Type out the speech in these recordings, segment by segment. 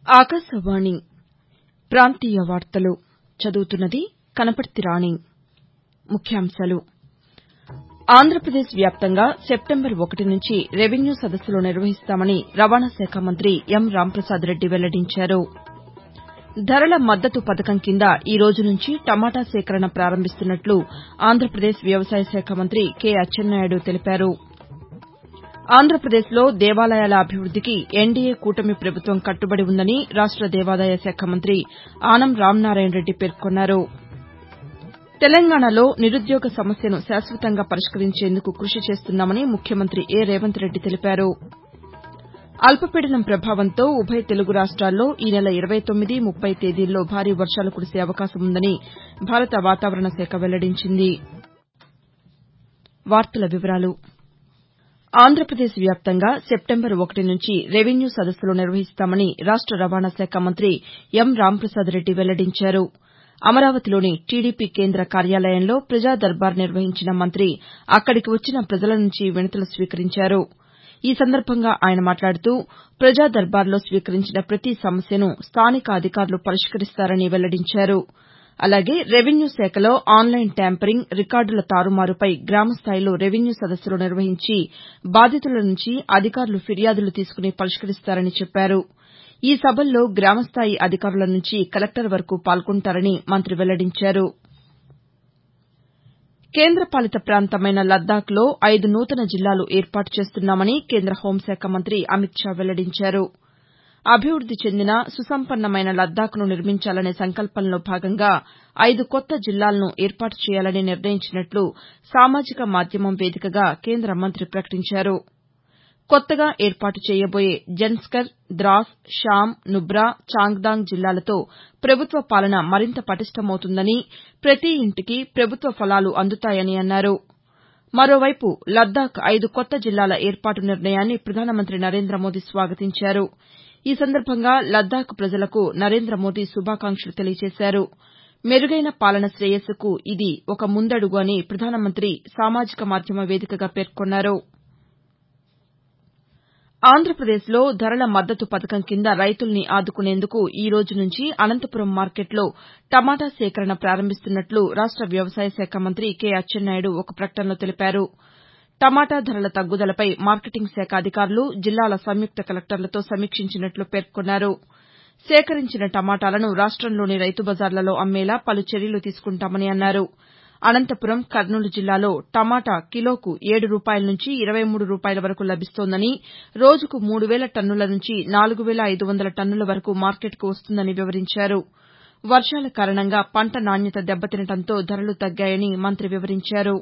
ఆకాశవాణి ప్రాంతీయ వార్తలు చదువుతున్నది కనపర్తి రాణి ముఖ్యాంశాలు ఆంధ్రప్రదేశ్ వ్యాప్తంగా సెప్టెంబర్ ఒకటి నుంచి రెవెన్యూ సదస్సులు నిర్వహిస్తామని రవాణా శాఖ మంత్రి ఎం రాంప్రసాద్ రెడ్డి వెల్లడించారు ధరల మద్దతు పథకం కింద ఈ రోజు నుంచి టమాటా సేకరణ ప్రారంభిస్తున్నట్లు ఆంధ్రప్రదేశ్ వ్యవసాయ శాఖ మంత్రి కె అచ్చెన్నాయుడు తెలిపారు ఆంధ్రప్రదేశ్లో దేవాలయాల అభివృద్దికి ఎన్డీఏ కూటమి ప్రభుత్వం కట్టుబడి ఉందని రాష్ట దేవాదాయ శాఖ మంత్రి ఆనం రామనారాయణ రెడ్డి పేర్కొన్నారు తెలంగాణలో నిరుద్యోగ సమస్యను శాశ్వతంగా పరిష్కరించేందుకు కృషి చేస్తున్నామని ముఖ్యమంత్రి ఏ రేవంత్ రెడ్డి తెలిపారు అల్పపీడనం ప్రభావంతో ఉభయ తెలుగు రాష్ట్రాల్లో ఈ నెల ఇరవై తొమ్మిది ముప్పై తేదీల్లో భారీ వర్షాలు కురిసే అవకాశం ఉందని భారత వాతావరణ శాఖ వెల్లడించింది ఆంధ్రప్రదేశ్ వ్యాప్తంగా సెప్టెంబర్ ఒకటి నుంచి రెవెన్యూ సదస్సులు నిర్వహిస్తామని రాష్ట రవాణా శాఖ మంత్రి ఎం రాంప్రసాద్ రెడ్డి వెల్లడించారు అమరావతిలోని టీడీపీ కేంద్ర కార్యాలయంలో ప్రజా దర్బార్ నిర్వహించిన మంత్రి అక్కడికి వచ్చిన ప్రజల నుంచి వినతులు స్వీకరించారు ఈ సందర్భంగా ఆయన మాట్లాడుతూ ప్రజా దర్బార్లో స్వీకరించిన ప్రతి సమస్యను స్థానిక అధికారులు పరిష్కరిస్తారని వెల్లడించారు అలాగే రెవెన్యూ శాఖలో ఆన్లైన్ ట్యాంపరింగ్ రికార్డుల తారుమారుపై గ్రామస్థాయిలో రెవెన్యూ సదస్సులు నిర్వహించి బాధితుల నుంచి అధికారులు ఫిర్యాదులు తీసుకుని పరిష్కరిస్తారని చెప్పారు ఈ సభల్లో గ్రామస్థాయి అధికారుల నుంచి కలెక్టర్ వరకు పాల్గొంటారని మంత్రి వెల్లడించారు కేంద్రపాలిత ప్రాంతమైన లద్దాఖ్లో ఐదు నూతన జిల్లాలు ఏర్పాటు చేస్తున్నామని కేంద్ర హోంశాఖ మంత్రి అమిత్ షా వెల్లడించారు అభివృద్ది చెందిన సుసంపన్నమైన లద్దాఖ్ను నిర్మించాలనే సంకల్పంలో భాగంగా ఐదు కొత్త జిల్లాలను ఏర్పాటు చేయాలని నిర్ణయించినట్లు సామాజిక మాధ్యమం వేదికగా కేంద్ర మంత్రి ప్రకటించారు కొత్తగా ఏర్పాటు చేయబోయే జన్స్కర్ ద్రాస్ షామ్ నుబ్రా చాంగ్దాంగ్ జిల్లాలతో ప్రభుత్వ పాలన మరింత పటిష్టమవుతుందని ప్రతి ఇంటికి ప్రభుత్వ ఫలాలు అందుతాయని అన్నారు మరోవైపు లద్దాఖ్ ఐదు కొత్త జిల్లాల ఏర్పాటు నిర్ణయాన్ని ప్రధానమంత్రి నరేంద్ర మోదీ స్వాగతించారు ఈ సందర్భంగా లద్దాఖ్ ప్రజలకు నరేంద్ర మోదీ శుభాకాంక్షలు తెలియజేశారు మెరుగైన పాలన శ్రేయస్సుకు ఇది ఒక ముందడుగు అని ప్రధానమంత్రి సామాజిక మాధ్యమ వేదికగా పేర్కొన్నారు ఆంధ్రప్రదేశ్లో ధరల మద్దతు పథకం కింద రైతుల్ని ఆదుకునేందుకు ఈ రోజు నుంచి అనంతపురం మార్కెట్లో టమాటా సేకరణ ప్రారంభిస్తున్నట్లు రాష్ట వ్యవసాయ శాఖ మంత్రి కె అచ్చెన్నాయుడు ఒక ప్రకటనలో తెలిపారు టమాటా ధరల తగ్గుదలపై మార్కెటింగ్ శాఖ అధికారులు జిల్లాల సంయుక్త కలెక్టర్లతో సమీక్షించినట్లు పేర్కొన్నారు సేకరించిన టమాటాలను రాష్టంలోని రైతు బజార్లలో అమ్మేలా పలు చర్యలు తీసుకుంటామని అన్నారు అనంతపురం కర్నూలు జిల్లాలో టమాటా కిలోకు ఏడు రూపాయల నుంచి ఇరవై మూడు రూపాయల వరకు లభిస్తోందని రోజుకు మూడు వేల టన్నుల నుంచి నాలుగు వేల ఐదు వందల టన్నుల వరకు మార్కెట్కు వస్తుందని వివరించారు వర్షాల కారణంగా పంట నాణ్యత దెబ్బతినడంతో ధరలు తగ్గాయని మంత్రి వివరించారు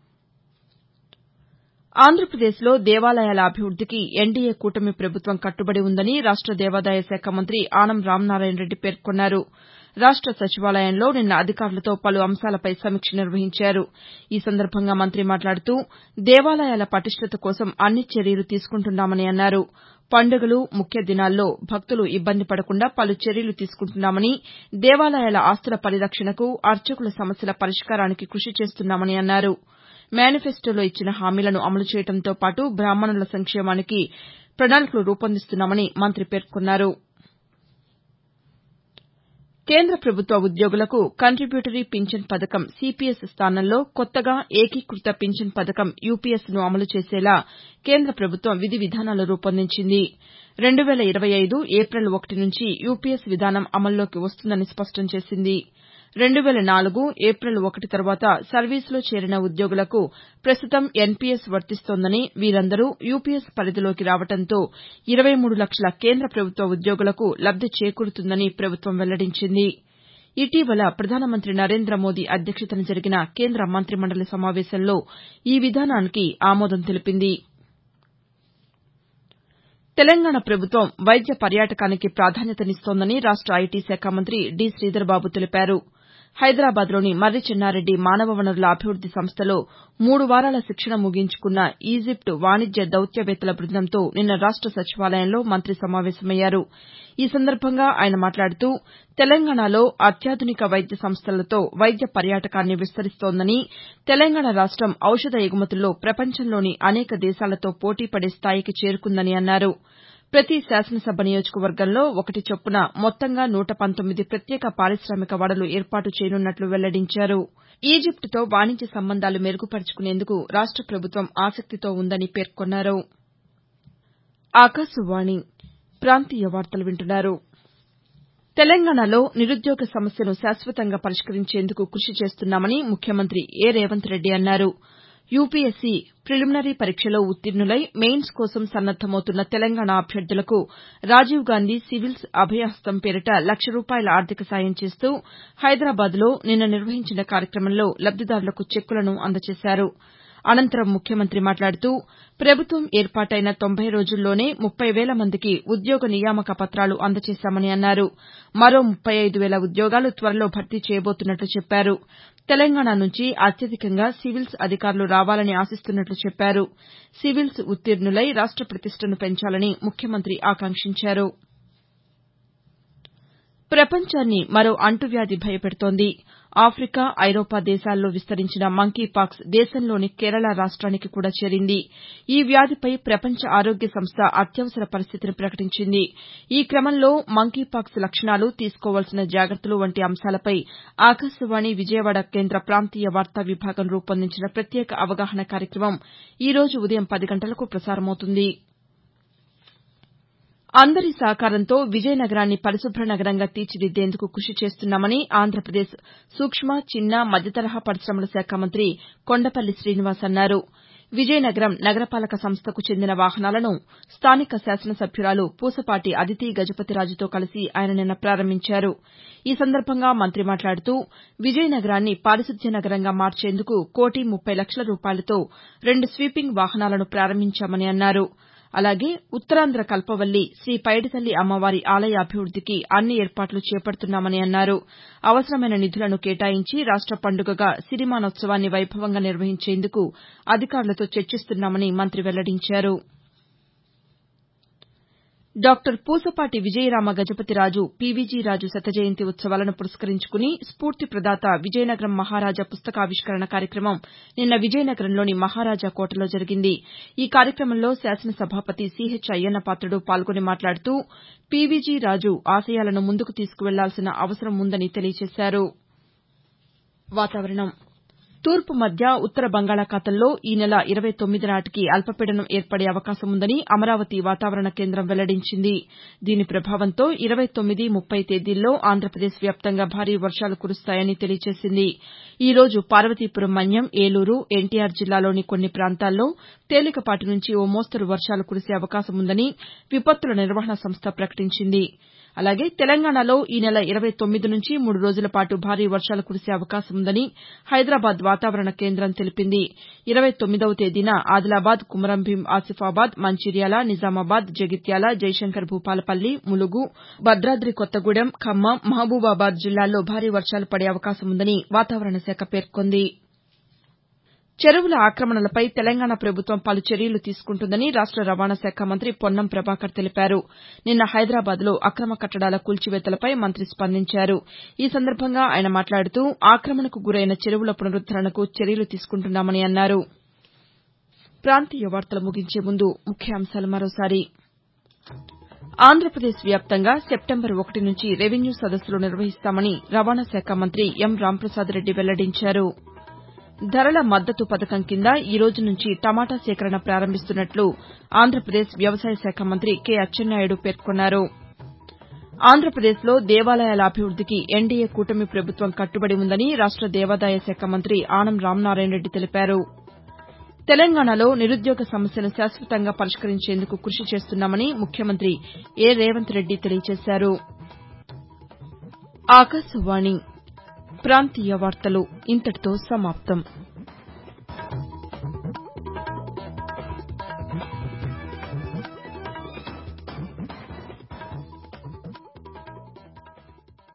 ఆంధ్రప్రదేశ్లో దేవాలయాల అభివృద్దికి ఎన్డీఏ కూటమి ప్రభుత్వం కట్టుబడి ఉందని రాష్ట దేవాదాయ శాఖ మంత్రి ఆనం రామనారాయణ రెడ్డి పేర్కొన్నారు రాష్ట సచివాలయంలో నిన్న అధికారులతో పలు అంశాలపై సమీక్ష నిర్వహించారు ఈ సందర్భంగా మంత్రి మాట్లాడుతూ దేవాలయాల పటిష్టత కోసం అన్ని చర్యలు తీసుకుంటున్నామని అన్నారు పండుగలు ముఖ్య దినాల్లో భక్తులు ఇబ్బంది పడకుండా పలు చర్యలు తీసుకుంటున్నామని దేవాలయాల ఆస్తుల పరిరక్షణకు అర్చకుల సమస్యల పరిష్కారానికి కృషి చేస్తున్నామని అన్నారు మేనిఫెస్టోలో ఇచ్చిన హామీలను అమలు చేయడంతో పాటు బ్రాహ్మణుల సంక్షేమానికి ప్రణాళికలు రూపొందిస్తున్నామని మంత్రి పేర్కొన్నారు కేంద్ర ప్రభుత్వ ఉద్యోగులకు కంట్రిబ్యూటరీ పింఛన్ పథకం సీపీఎస్ స్థానంలో కొత్తగా ఏకీకృత పింఛన్ పథకం యూపీఎస్ను అమలు చేసేలా కేంద్ర ప్రభుత్వం విధి విధానాలు రూపొందించింది రెండు వేల ఇరవై ఐదు ఏపిల్ ఒకటి నుంచి యూపీఎస్ విధానం అమల్లోకి వస్తుందని స్పష్టం చేసింది రెండు వేల నాలుగు ఏపిల్ ఒకటి తర్వాత సర్వీసులో చేరిన ఉద్యోగులకు ప్రస్తుతం ఎన్పీఎస్ వర్తిస్తోందని వీరందరూ యూపీఎస్ పరిధిలోకి రావడంతో ఇరవై మూడు లక్షల కేంద్ర ప్రభుత్వ ఉద్యోగులకు లబ్ది చేకూరుతుందని ప్రభుత్వం వెల్లడించింది ఇటీవల ప్రధానమంత్రి నరేంద్ర మోదీ అధ్యక్షతన జరిగిన కేంద్ర మంత్రి మండలి సమావేశంలో ఈ విధానానికి ఆమోదం తెలిపింది తెలంగాణ ప్రభుత్వం వైద్య పర్యాటకానికి ప్రాధాన్యతనిస్తోందని రాష్ట ఐటీ శాఖ మంత్రి డి శ్రీధర్బాబు తెలిపారు హైదరాబాద్లోని మర్రి చెన్నారెడ్డి మానవ వనరుల అభివృద్ది సంస్థలో మూడు వారాల శిక్షణ ముగించుకున్న ఈజిప్ట్ వాణిజ్య దౌత్యవేత్తల బృందంతో నిన్న రాష్ట సచివాలయంలో మంత్రి సమావేశమయ్యారు ఈ సందర్భంగా ఆయన మాట్లాడుతూ తెలంగాణలో అత్యాధునిక వైద్య సంస్థలతో వైద్య పర్యాటకాన్ని విస్తరిస్తోందని తెలంగాణ రాష్టం ఔషధ ఎగుమతుల్లో ప్రపంచంలోని అనేక దేశాలతో పోటీపడే స్థాయికి చేరుకుందని అన్నారు ప్రతి శాసనసభ నియోజకవర్గంలో ఒకటి చొప్పున మొత్తంగా నూట పంతొమ్మిది ప్రత్యేక పారిశామిక వాడలు ఏర్పాటు చేయనున్నట్లు వెల్లడించారు ఈజిప్టుతో వాణిజ్య సంబంధాలు మెరుగుపరుచుకునేందుకు రాష్ట ప్రభుత్వం ఆసక్తితో ఉందని పేర్కొన్నారు తెలంగాణలో నిరుద్యోగ సమస్యను శాశ్వతంగా పరిష్కరించేందుకు కృషి చేస్తున్నామని ముఖ్యమంత్రి ఏ రేవంత్ రెడ్డి అన్నారు యూపీఎస్సీ ప్రిలిమినరీ పరీక్షలో ఉత్తీర్ణులై మెయిన్స్ కోసం సన్నద్దమవుతున్న తెలంగాణ అభ్యర్థులకు రాజీవ్ గాంధీ సివిల్స్ అభయహస్తం పేరిట లక్ష రూపాయల ఆర్థిక సాయం చేస్తూ హైదరాబాద్లో నిన్న నిర్వహించిన కార్యక్రమంలో లబ్దిదారులకు చెక్కులను అందజేశారు అనంతరం ముఖ్యమంత్రి మాట్లాడుతూ ప్రభుత్వం ఏర్పాటైన తొంభై రోజుల్లోనే ముప్పై వేల మందికి ఉద్యోగ నియామక పత్రాలు అందజేశామని అన్నారు మరో ముప్పై ఐదు వేల ఉద్యోగాలు త్వరలో భర్తీ చేయబోతున్నట్లు చెప్పారు తెలంగాణ నుంచి అత్యధికంగా సివిల్స్ అధికారులు రావాలని ఆశిస్తున్నట్లు చెప్పారు సివిల్స్ ఉత్తీర్ణులై రాష్ట ప్రతిష్టను పెంచాలని ముఖ్యమంత్రి ఆకాంక్షించారు ప్రపంచాన్ని మరో అంటువ్యాధి భయపెడుతోంది ఆఫికా ఐరోపా దేశాల్లో విస్తరించిన మంకీపాక్స్ దేశంలోని కేరళ రాష్ట్రానికి కూడా చేరింది ఈ వ్యాధిపై ప్రపంచ ఆరోగ్య సంస్థ అత్యవసర పరిస్థితిని ప్రకటించింది ఈ క్రమంలో మంకీపాక్స్ లక్షణాలు తీసుకోవాల్సిన జాగ్రత్తలు వంటి అంశాలపై ఆకాశవాణి విజయవాడ కేంద్ర ప్రాంతీయ వార్తా విభాగం రూపొందించిన ప్రత్యేక అవగాహన కార్యక్రమం ఈ రోజు ఉదయం పది గంటలకు ప్రసారమవుతుంది అందరి సహకారంతో విజయనగరాన్ని పరిశుభ్ర నగరంగా తీర్చిదిద్దేందుకు కృషి చేస్తున్నామని ఆంధ్రప్రదేశ్ సూక్ష్మ చిన్న మధ్యతరహా పరిశమల శాఖ మంత్రి కొండపల్లి శ్రీనివాస్ అన్నారు విజయనగరం నగరపాలక సంస్థకు చెందిన వాహనాలను స్థానిక శాసనసభ్యురాలు పూసపాటి అదితి గజపతిరాజుతో కలిసి ఆయన నిన్న ప్రారంభించారు ఈ సందర్భంగా మంత్రి మాట్లాడుతూ విజయనగరాన్ని పారిశుద్ధ్య నగరంగా మార్చేందుకు కోటి ముప్పై లక్షల రూపాయలతో రెండు స్వీపింగ్ వాహనాలను ప్రారంభించామని అన్నారు అలాగే ఉత్తరాంధ్ర కల్పవల్లి శ్రీ పైడితల్లి అమ్మవారి ఆలయ అభివృద్దికి అన్ని ఏర్పాట్లు చేపడుతున్నామని అన్నారు అవసరమైన నిధులను కేటాయించి రాష్ట పండుగగా సిరిమానోత్సవాన్ని వైభవంగా నిర్వహించేందుకు అధికారులతో చర్చిస్తున్నామని మంత్రి వెల్లడించారు డాక్టర్ పూసపాటి విజయరామ గజపతిరాజు పీవీజీ రాజు శత జయంతి ఉత్సవాలను పురస్కరించుకుని స్ఫూర్తి ప్రదాత విజయనగరం మహారాజా పుస్తకావిష్కరణ కార్యక్రమం నిన్న విజయనగరంలోని మహారాజా కోటలో జరిగింది ఈ కార్యక్రమంలో శాసనసభాపతి సీహెచ్ అయ్యన్నపాత్రుడు పాల్గొని మాట్లాడుతూ పీవీజీ రాజు ఆశయాలను ముందుకు తీసుకువెళ్లాల్సిన అవసరం ఉందని తెలియజేశారు తూర్పు మధ్య ఉత్తర బంగాళాఖాతంలో ఈ నెల ఇరవై తొమ్మిది నాటికి అల్పపీడనం ఏర్పడే అవకాశం ఉందని అమరావతి వాతావరణ కేంద్రం వెల్లడించింది దీని ప్రభావంతో ఇరవై తొమ్మిది ముప్పై తేదీల్లో ఆంధ్రప్రదేశ్ వ్యాప్తంగా భారీ వర్షాలు కురుస్తాయని తెలియజేసింది ఈ రోజు పార్వతీపురం మన్యం ఏలూరు ఎన్టీఆర్ జిల్లాలోని కొన్ని ప్రాంతాల్లో తేలికపాటి నుంచి ఓ మోస్తరు వర్షాలు కురిసే అవకాశం ఉందని విపత్తుల నిర్వహణ సంస్థ ప్రకటించింది అలాగే తెలంగాణలో ఈ నెల ఇరవై తొమ్మిది నుంచి మూడు రోజుల పాటు భారీ వర్షాలు కురిసే అవకాశం ఉందని హైదరాబాద్ వాతావరణ కేంద్రం తెలిపింది ఇరవై తొమ్మిదవ తేదీన ఆదిలాబాద్ కుమ్రంభీం ఆసిఫాబాద్ మంచిర్యాల నిజామాబాద్ జగిత్యాల జయశంకర్ భూపాలపల్లి ములుగు భద్రాద్రి కొత్తగూడెం ఖమ్మం మహబూబాబాద్ జిల్లాల్లో భారీ వర్షాలు పడే అవకాశం ఉందని వాతావరణ శాఖ పేర్కొంది చెరువుల ఆక్రమణలపై తెలంగాణ ప్రభుత్వం పలు చర్యలు తీసుకుంటుందని రాష్ట రవాణా శాఖ మంత్రి పొన్నం ప్రభాకర్ తెలిపారు నిన్న హైదరాబాద్లో అక్రమ కట్టడాల కూల్చివేతలపై మంత్రి స్పందించారు ఈ సందర్భంగా ఆయన మాట్లాడుతూ ఆక్రమణకు గురైన చెరువుల పునరుద్దరణకు చర్యలు తీసుకుంటున్నామని అన్నారు ప్రాంతీయ వార్తలు ముగించే ముందు ముఖ్యాంశాలు మరోసారి ఆంధ్రప్రదేశ్ వ్యాప్తంగా సెప్టెంబర్ ఒకటి నుంచి రెవెన్యూ సదస్సులు నిర్వహిస్తామని రవాణా శాఖ మంత్రి ఎం రాంప్రసాద్ రెడ్డి వెల్లడించారు ధరల మద్దతు పథకం కింద ఈ రోజు నుంచి టమాటా సేకరణ ప్రారంభిస్తున్నట్లు ఆంధ్రప్రదేశ్ వ్యవసాయ శాఖ మంత్రి కె అచ్చెన్నాయుడు పేర్కొన్నారు ఆంధ్రప్రదేశ్లో దేవాలయాల అభివృద్దికి ఎన్డీఏ కూటమి ప్రభుత్వం కట్టుబడి ఉందని రాష్ట దేవాదాయ శాఖ మంత్రి ఆనం రామనారాయణరెడ్డి తెలిపారు తెలంగాణలో నిరుద్యోగ సమస్యను శాశ్వతంగా పరిష్కరించేందుకు కృషి చేస్తున్నామని ముఖ్యమంత్రి ఏ రేవంత్ రెడ్డి తెలియజేశారు ఆకాశవాణి ప్రాంతీయ వార్తలు ఇంతటితో సమాప్తం